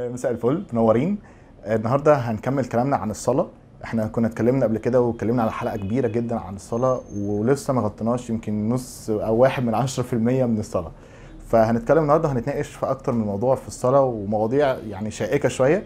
مساء الفل منورين النهارده هنكمل كلامنا عن الصلاه احنا كنا اتكلمنا قبل كده واتكلمنا على حلقه كبيره جدا عن الصلاه ولسه ما غطيناش يمكن نص او واحد من عشرة في المية من الصلاه فهنتكلم النهارده هنتناقش في اكتر من موضوع في الصلاه ومواضيع يعني شائكه شويه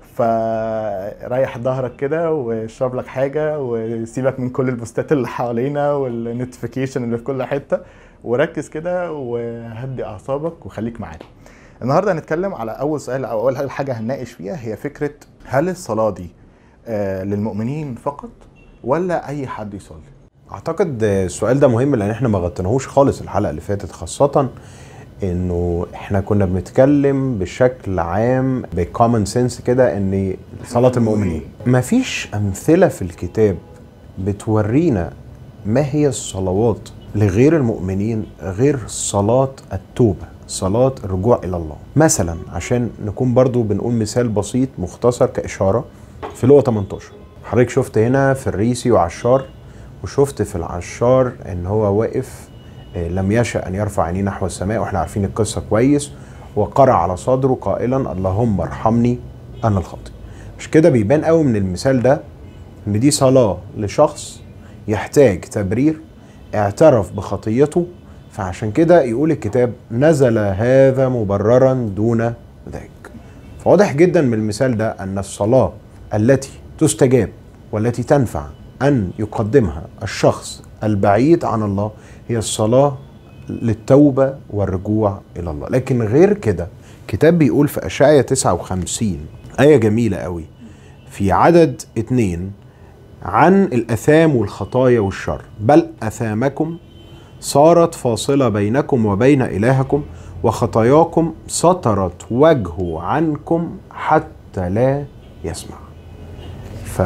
فريح ظهرك كده واشرب لك حاجه وسيبك من كل البوستات اللي حوالينا والنوتيفيكيشن اللي في كل حته وركز كده وهدي اعصابك وخليك معانا النهارده هنتكلم على اول سؤال او اول حاجه هنناقش فيها هي فكره هل الصلاه دي آه، للمؤمنين فقط ولا اي حد يصلي اعتقد السؤال ده مهم لان احنا ما غطيناهوش خالص الحلقه اللي فاتت خاصه انه احنا كنا بنتكلم بشكل عام بكومن سنس كده ان صلاه المؤمنين مفيش امثله في الكتاب بتورينا ما هي الصلوات لغير المؤمنين غير صلاه التوبه صلاة الرجوع إلى الله مثلا عشان نكون برضو بنقول مثال بسيط مختصر كإشارة في لقا 18 حضرتك شفت هنا في الريسي وعشار وشفت في العشار ان هو واقف آه، لم يشأ ان يرفع عينيه نحو السماء واحنا عارفين القصة كويس وقرأ على صدره قائلا اللهم ارحمني انا الخاطئ مش كده بيبان قوي من المثال ده ان دي صلاة لشخص يحتاج تبرير اعترف بخطيته فعشان كده يقول الكتاب نزل هذا مبررا دون ذاك فواضح جدا من المثال ده ان الصلاه التي تستجاب والتي تنفع ان يقدمها الشخص البعيد عن الله هي الصلاه للتوبه والرجوع الى الله لكن غير كده كتاب بيقول في اشعيا 59 ايه جميله قوي في عدد اتنين عن الاثام والخطايا والشر بل اثامكم صارت فاصله بينكم وبين الهكم وخطاياكم سطرت وجهه عنكم حتى لا يسمع ف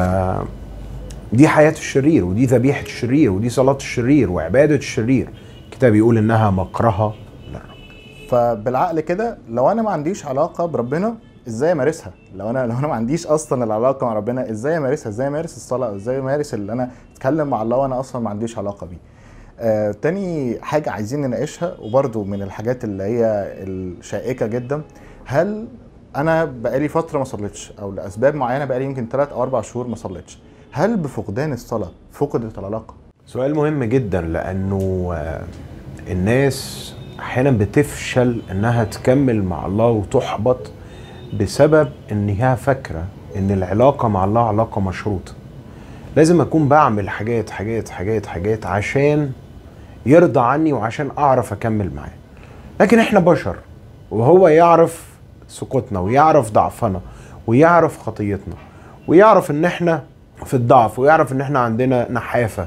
دي حياة الشرير ودي ذبيحة الشرير ودي صلاة الشرير وعبادة الشرير الكتاب يقول إنها مكرهة للرب فبالعقل كده لو انا ما عنديش علاقه بربنا ازاي امارسها لو انا لو انا ما عنديش اصلا العلاقه مع ربنا ازاي امارسها ازاي امارس الصلاه أو ازاي امارس اللي انا اتكلم مع الله وانا اصلا ما عنديش علاقه بيه آه تاني حاجه عايزين نناقشها وبرده من الحاجات اللي هي الشائكه جدا هل انا بقالي فتره ما صليتش او لاسباب معينه بقالي يمكن 3 او 4 شهور ما صليتش هل بفقدان الصلاه فقدت العلاقه سؤال مهم جدا لأنه آه، الناس أحيانا بتفشل إنها تكمل مع الله وتحبط بسبب إن هي فاكرة إن العلاقة مع الله علاقة مشروطة لازم أكون بعمل حاجات حاجات حاجات حاجات عشان يرضى عني وعشان أعرف أكمل معاه لكن إحنا بشر وهو يعرف سقوطنا ويعرف ضعفنا ويعرف خطيتنا ويعرف ان احنا في الضعف ويعرف ان احنا عندنا نحافه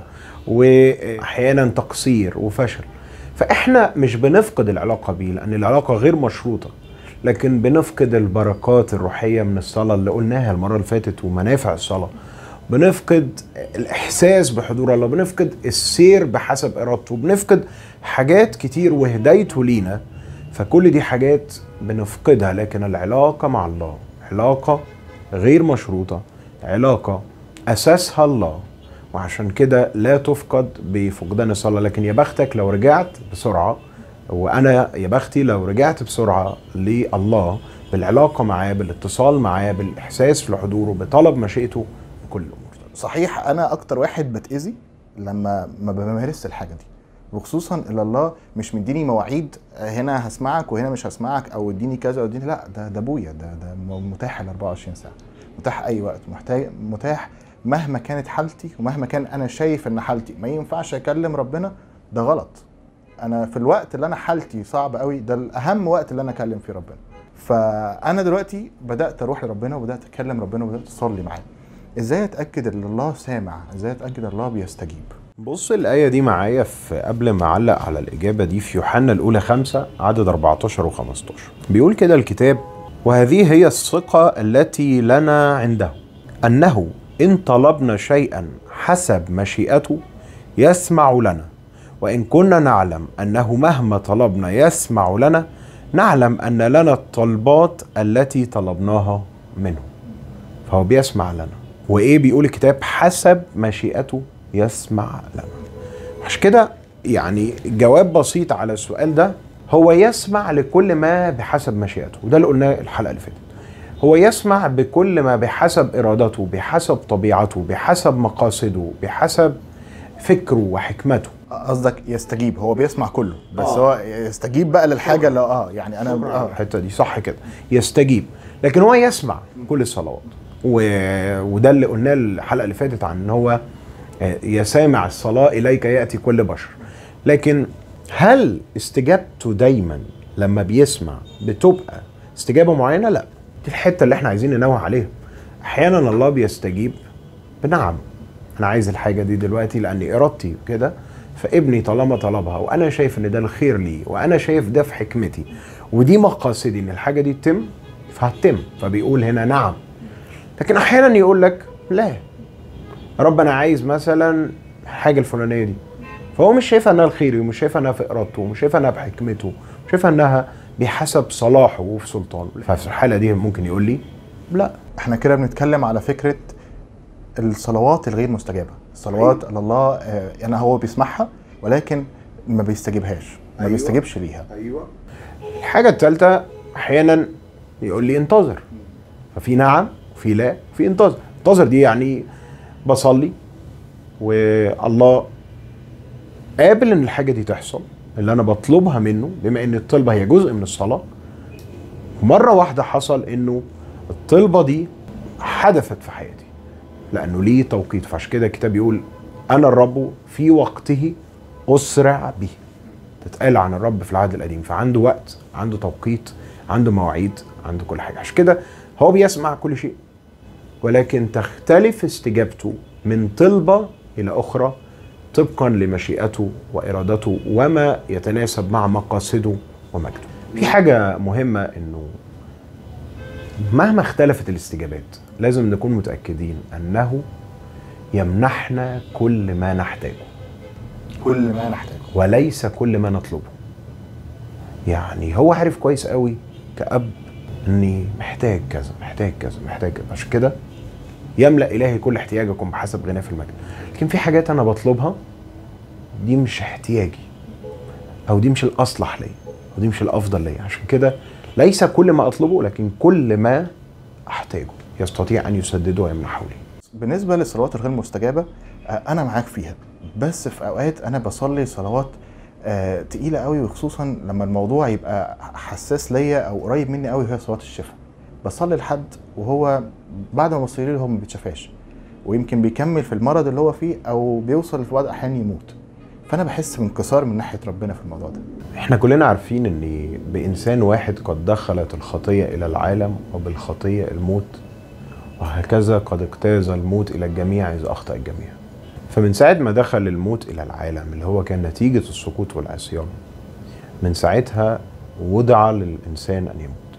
واحيانا تقصير وفشل فاحنا مش بنفقد العلاقه بيه لان العلاقه غير مشروطه لكن بنفقد البركات الروحيه من الصلاه اللي قلناها المره اللي فاتت ومنافع الصلاه بنفقد الاحساس بحضور الله بنفقد السير بحسب ارادته بنفقد حاجات كتير وهدايته لينا فكل دي حاجات بنفقدها لكن العلاقه مع الله علاقه غير مشروطه علاقه اساسها الله وعشان كده لا تفقد بفقدان الصلاه لكن يا بختك لو رجعت بسرعه وانا يا بختي لو رجعت بسرعه لله بالعلاقه معاه بالاتصال معاه بالاحساس في حضوره بطلب مشيئته بكل الامور صحيح انا اكتر واحد بتاذي لما ما بمارس الحاجه دي وخصوصا ان الله مش مديني مواعيد هنا هسمعك وهنا مش هسمعك او اديني كذا او اديني لا ده ده ابويا ده ده متاح ال 24 ساعه متاح اي وقت محتاج متاح مهما كانت حالتي ومهما كان انا شايف ان حالتي ما ينفعش اكلم ربنا ده غلط انا في الوقت اللي انا حالتي صعبه قوي ده الاهم وقت اللي انا اكلم فيه ربنا فانا دلوقتي بدات اروح لربنا وبدات اكلم ربنا وبدات اصلي معاه ازاي اتاكد ان الله سامع ازاي اتاكد ان الله بيستجيب بص الآية دي معايا في قبل ما أعلق على الإجابة دي في يوحنا الأولى خمسة عدد 14 و 15 بيقول كده الكتاب وهذه هي الثقة التي لنا عنده أنه إن طلبنا شيئا حسب مشيئته يسمع لنا وإن كنا نعلم أنه مهما طلبنا يسمع لنا نعلم أن لنا الطلبات التي طلبناها منه فهو بيسمع لنا وإيه بيقول الكتاب حسب مشيئته يسمع لنا عشان كده يعني جواب بسيط على السؤال ده هو يسمع لكل ما بحسب مشيئته وده اللي قلناه الحلقه اللي فاتت هو يسمع بكل ما بحسب ارادته بحسب طبيعته بحسب مقاصده بحسب فكره وحكمته قصدك يستجيب هو بيسمع كله بس آه. هو يستجيب بقى للحاجه اللي اه يعني انا اه الحته دي صح كده يستجيب لكن هو يسمع كل الصلوات و... وده اللي قلناه الحلقه اللي فاتت عن ان هو آه، يا سامع الصلاه اليك ياتي كل بشر لكن هل استجابته دايما لما بيسمع بتبقى استجابه معينه لا دي الحته اللي احنا عايزين ننوه عليها احيانا الله بيستجيب بنعم انا عايز الحاجه دي دلوقتي لان ارادتي كده فابني طالما طلبها وانا شايف ان ده الخير لي وانا شايف ده في حكمتي ودي مقاصدي ان الحاجه دي تتم فهتتم فبيقول هنا نعم لكن احيانا يقول لك لا رب انا عايز مثلا الحاجه الفلانيه دي فهو مش شايفها انها الخير ومش شايفها انها في ارادته ومش شايفها انها بحكمته مش شايفها انها بحسب صلاحه وفي سلطانه ففي الحاله دي ممكن يقول لي لا احنا كده بنتكلم على فكره الصلوات الغير مستجابه الصلوات اللي الله آه يعني هو بيسمعها ولكن ما بيستجيبهاش ما أيوة. بيستجيبش ليها ايوه الحاجه الثالثه احيانا يقول لي انتظر ففي نعم وفي لا وفي انتظر انتظر دي يعني بصلي والله قابل ان الحاجه دي تحصل اللي انا بطلبها منه بما ان الطلبه هي جزء من الصلاه مره واحده حصل انه الطلبه دي حدثت في حياتي لانه ليه توقيت فعشان كده الكتاب يقول انا الرب في وقته اسرع به تتقال عن الرب في العهد القديم فعنده وقت عنده توقيت عنده مواعيد عنده كل حاجه عشان كده هو بيسمع كل شيء ولكن تختلف استجابته من طلبه الى اخرى طبقا لمشيئته وارادته وما يتناسب مع مقاصده ومجده. في حاجه مهمه انه مهما اختلفت الاستجابات لازم نكون متاكدين انه يمنحنا كل ما نحتاجه كل ما نحتاجه وليس كل ما نطلبه يعني هو عارف كويس قوي كأب اني محتاج كذا محتاج كذا محتاج كذا عشان كده يملأ إلهي كل احتياجكم بحسب غناه في المجد لكن في حاجات أنا بطلبها دي مش احتياجي أو دي مش الأصلح ليا أو دي مش الأفضل ليا عشان كده ليس كل ما أطلبه لكن كل ما أحتاجه يستطيع أن يسدده ويمنحه لي بالنسبه للصلوات الغير مستجابه آه، انا معاك فيها بس في اوقات انا بصلي صلوات آه، تقيله قوي وخصوصا لما الموضوع يبقى حساس ليا او قريب مني قوي وهي صلاه الشفاء بصلي لحد وهو بعد ما بصلي له هو ما بيتشافاش ويمكن بيكمل في المرض اللي هو فيه او بيوصل في بعض الاحيان يموت فانا بحس بانكسار من ناحيه ربنا في الموضوع ده احنا كلنا عارفين ان بانسان واحد قد دخلت الخطيه الى العالم وبالخطيه الموت وهكذا قد اجتاز الموت الى الجميع اذ اخطا الجميع فمن ساعه ما دخل الموت الى العالم اللي هو كان نتيجه السقوط والعصيان من ساعتها وضع للانسان ان يموت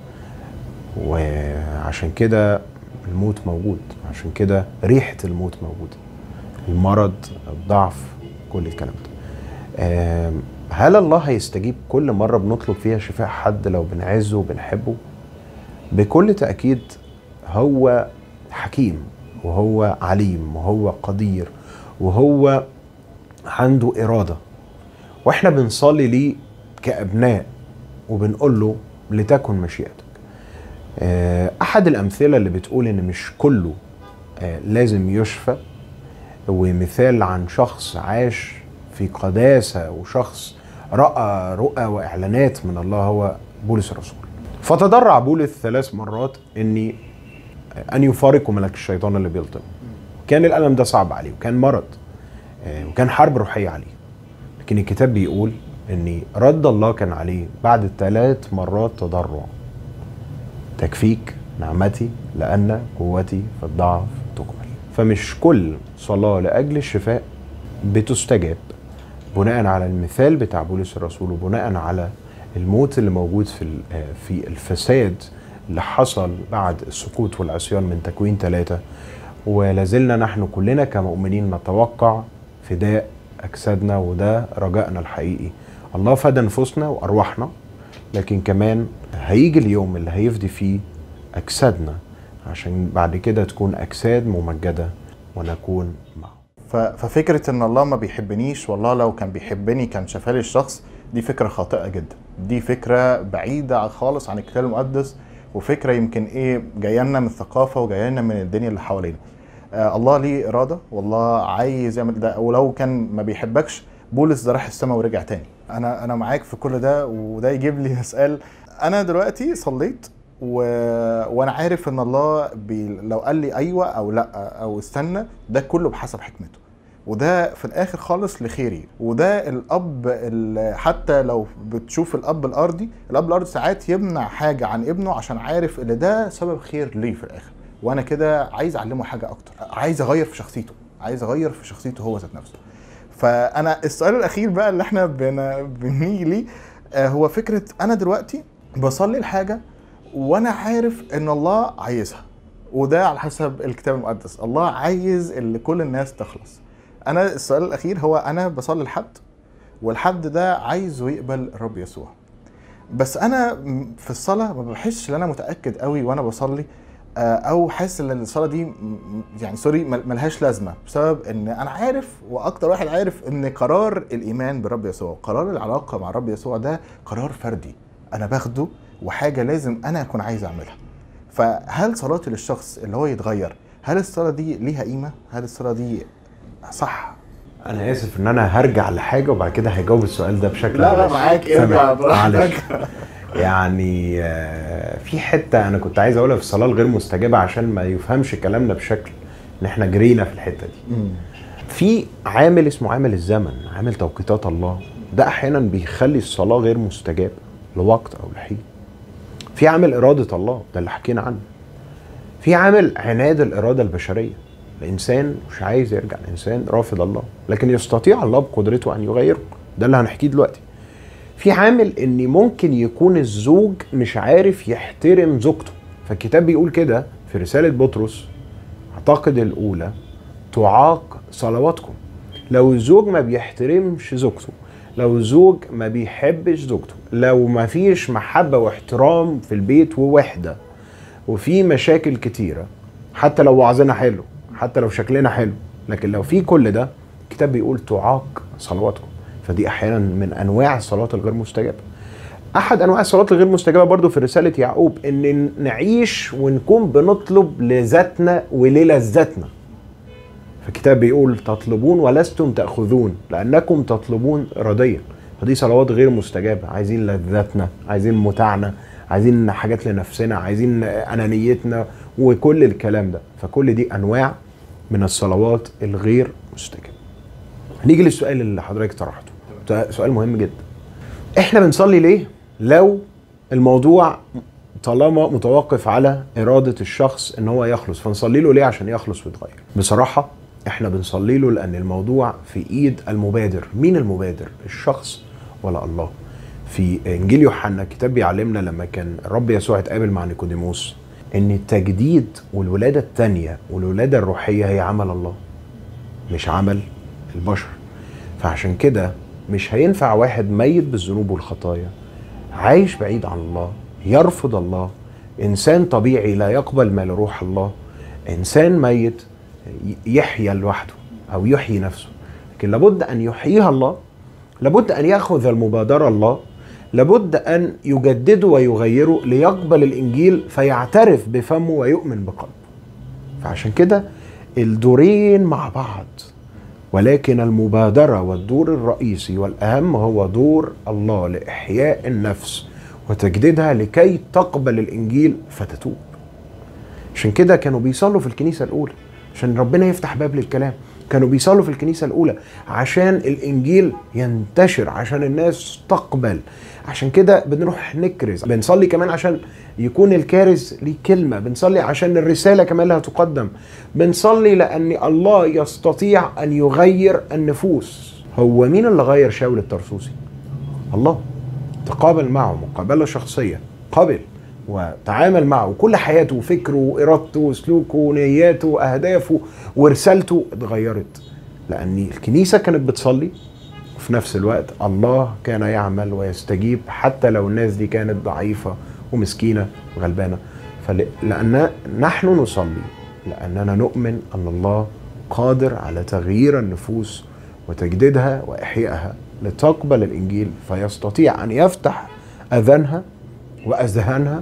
وعشان كده الموت موجود عشان كده ريحه الموت موجوده المرض الضعف كل الكلام ده آم، هل الله هيستجيب كل مرة بنطلب فيها شفاء حد لو بنعزه وبنحبه؟ بكل تأكيد هو حكيم وهو عليم وهو قدير وهو عنده إرادة واحنا بنصلي ليه كأبناء وبنقول له لتكن مشيئتك آه، أحد الأمثلة اللي بتقول إن مش كله آه، لازم يشفى ومثال عن شخص عاش في قداسة وشخص رأى رؤى وإعلانات من الله هو بولس الرسول فتضرع بولس ثلاث مرات أني أن يفارقه ملك الشيطان اللي بيلطم كان الألم ده صعب عليه وكان مرض آه، وكان حرب روحية عليه لكن الكتاب بيقول أن رد الله كان عليه بعد ثلاث مرات تضرع تكفيك نعمتي لأن قوتي في الضعف تكمل فمش كل صلاة لأجل الشفاء بتستجاب بناء على المثال بتاع بولس الرسول وبناء على الموت اللي موجود في ال- آه، في الفساد اللي حصل بعد السقوط والعصيان من تكوين ثلاثة ولازلنا نحن كلنا كمؤمنين نتوقع فداء أجسادنا وده رجائنا الحقيقي الله فدى نفوسنا وأرواحنا لكن كمان هيجي اليوم اللي هيفدي فيه أجسادنا عشان بعد كده تكون أجساد ممجدة ونكون معه ف- ففكره ان الله ما بيحبنيش والله لو كان بيحبني كان شفالي الشخص دي فكره خاطئه جدا دي فكره بعيده خالص عن الكتاب المقدس وفكره يمكن ايه جايه لنا من الثقافه وجايه لنا من الدنيا اللي حوالينا آه الله ليه اراده والله عايز يعمل ده ولو كان ما بيحبكش بولس ده راح السماء ورجع تاني انا انا معاك في كل ده وده يجيب لي سؤال انا دلوقتي صليت و... وانا عارف ان الله بي... لو قال لي ايوه او لا او استنى ده كله بحسب حكمته وده في الاخر خالص لخيري وده الاب ال... حتى لو بتشوف الاب الارضي الاب الارضي ساعات يمنع حاجه عن ابنه عشان عارف ان ده سبب خير ليه في الاخر وانا كده عايز اعلمه حاجه اكتر عايز اغير في شخصيته عايز اغير في شخصيته هو ذات نفسه فانا السؤال الاخير بقى اللي احنا بن... بنيجي ليه آه، هو فكره انا دلوقتي بصلي الحاجه وانا عارف ان الله عايزها وده على حسب الكتاب المقدس الله عايز اللي كل الناس تخلص انا السؤال الاخير هو انا بصلي لحد والحد ده عايزه يقبل الرب يسوع بس انا م- في الصلاه ما بحسش ان انا متاكد قوي وانا بصلي آه، او حاسس ان الصلاه دي م- م- يعني سوري مل- ملهاش لازمه بسبب ان انا عارف واكتر واحد عارف ان قرار الايمان بالرب يسوع قرار العلاقه مع الرب يسوع ده قرار فردي انا باخده وحاجه لازم انا اكون عايز اعملها فهل صلاتي للشخص اللي هو يتغير هل الصلاه دي ليها قيمه هل الصلاه دي صح انا اسف ان انا هرجع لحاجه وبعد كده هجاوب السؤال ده بشكل لا لا معاك ارجع سامح. معلش. براحتك يعني آه، في حته انا كنت عايز اقولها في الصلاه الغير مستجابه عشان ما يفهمش كلامنا بشكل ان احنا جرينا في الحته دي مم. في عامل اسمه عامل الزمن عامل توقيتات الله ده احيانا بيخلي الصلاه غير مستجابه لوقت او لحين في عامل اراده الله ده اللي حكينا عنه في عامل عناد الاراده البشريه الانسان مش عايز يرجع الانسان رافض الله لكن يستطيع الله بقدرته ان يغيره ده اللي هنحكيه دلوقتي في عامل ان ممكن يكون الزوج مش عارف يحترم زوجته فالكتاب بيقول كده في رساله بطرس اعتقد الاولى تعاق صلواتكم لو الزوج ما بيحترمش زوجته لو الزوج ما بيحبش زوجته لو ما فيش محبة واحترام في البيت ووحدة وفي مشاكل كتيرة حتى لو وعظنا حلو حتى لو شكلنا حلو لكن لو في كل ده الكتاب بيقول تعاق صلواتكم فدي احيانا من انواع الصلاه الغير مستجابه احد انواع الصلاه الغير مستجابه برضو في رساله يعقوب ان نعيش ونكون بنطلب لذاتنا وللذاتنا فالكتاب بيقول تطلبون ولستم تاخذون لانكم تطلبون رديا فدي صلوات غير مستجابه عايزين لذاتنا عايزين متعنا عايزين حاجات لنفسنا عايزين انانيتنا وكل الكلام ده فكل دي انواع من الصلوات الغير مستجابه نيجي للسؤال اللي حضرتك طرحته ده سؤال مهم جدا احنا بنصلي ليه لو الموضوع طالما متوقف على إرادة الشخص إن هو يخلص فنصلي له ليه عشان يخلص ويتغير بصراحة إحنا بنصلي له لأن الموضوع في إيد المبادر مين المبادر الشخص ولا الله في إنجيل يوحنا الكتاب بيعلمنا لما كان الرب يسوع اتقابل مع نيكوديموس إن التجديد والولادة التانية والولادة الروحية هي عمل الله مش عمل البشر فعشان كده مش هينفع واحد ميت بالذنوب والخطايا عايش بعيد عن الله يرفض الله انسان طبيعي لا يقبل ما لروح الله انسان ميت يحيا لوحده او يحيي نفسه لكن لابد ان يحييها الله لابد ان ياخذ المبادره الله لابد ان يجدده ويغيره ليقبل الانجيل فيعترف بفمه ويؤمن بقلبه فعشان كده الدورين مع بعض ولكن المبادرة والدور الرئيسي والأهم هو دور الله لإحياء النفس وتجديدها لكي تقبل الإنجيل فتتوب عشان كده كانوا بيصلوا في الكنيسة الأولى عشان ربنا يفتح باب للكلام كانوا بيصلوا في الكنيسة الأولى عشان الإنجيل ينتشر عشان الناس تقبل عشان كده بنروح نكرز بنصلي كمان عشان يكون الكارز ليه كلمة بنصلي عشان الرسالة كمان لها تقدم بنصلي لأن الله يستطيع أن يغير النفوس هو مين اللي غير شاول الترسوسي الله تقابل معه مقابلة شخصية قبل وتعامل معه كل حياته وفكره وإرادته وسلوكه ونياته وأهدافه ورسالته اتغيرت لأن الكنيسة كانت بتصلي وفي نفس الوقت الله كان يعمل ويستجيب حتى لو الناس دي كانت ضعيفة ومسكينة وغلبانة فلأن نحن نصلي لأننا نؤمن أن الله قادر على تغيير النفوس وتجديدها وإحيائها لتقبل الإنجيل فيستطيع أن يفتح أذانها وأذهانها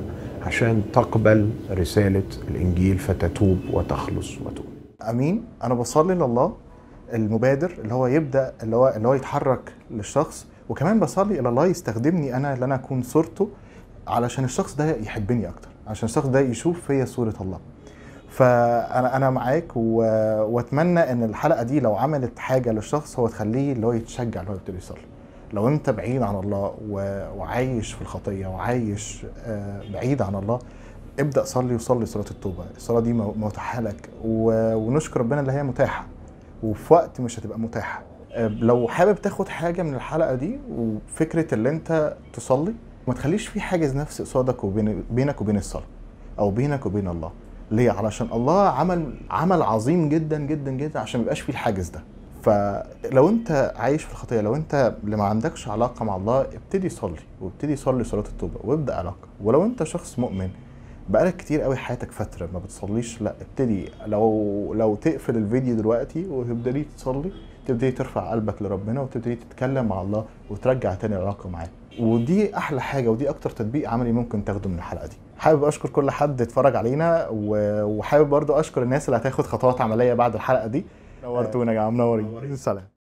عشان تقبل رساله الانجيل فتتوب وتخلص وتؤمن امين انا بصلي لله المبادر اللي هو يبدا اللي هو اللي هو يتحرك للشخص وكمان بصلي الى الله يستخدمني انا اللي انا اكون صورته علشان الشخص ده يحبني اكتر عشان الشخص ده يشوف فيا صوره الله فانا انا معاك و... واتمنى ان الحلقه دي لو عملت حاجه للشخص هو تخليه اللي هو يتشجع اللي هو يبتدي يصلي لو انت بعيد عن الله و... وعايش في الخطيه وعايش آه، بعيد عن الله ابدا صلي وصلي صلاه التوبه الصلاه دي مو- متاحه لك و... ونشكر ربنا اللي هي متاحه وفي وقت مش هتبقى متاحه آه، لو حابب تاخد حاجه من الحلقه دي وفكره اللي انت تصلي ما تخليش في حاجز نفسي قصادك وبين بينك وبين الصلاه او بينك وبين الله ليه علشان الله عمل عمل عظيم جدا جدا جدا عشان ما يبقاش فيه الحاجز ده فلو انت عايش في الخطيه لو انت اللي ما عندكش علاقه مع الله ابتدي صلي وابتدي صلي صلاه التوبه وابدا علاقه ولو انت شخص مؤمن بقالك كتير قوي حياتك فتره ما بتصليش لا ابتدي لو لو تقفل الفيديو دلوقتي وتبتدي تصلي تبتدي ترفع قلبك لربنا وتبتدي تتكلم مع الله وترجع تاني العلاقه معاه ودي احلى حاجه ودي اكتر تطبيق عملي ممكن تاخده من الحلقه دي حابب اشكر كل حد اتفرج علينا و- وحابب برضو اشكر الناس اللي هتاخد خطوات عمليه بعد الحلقه دي نورتونا يا جماعه منورين سلام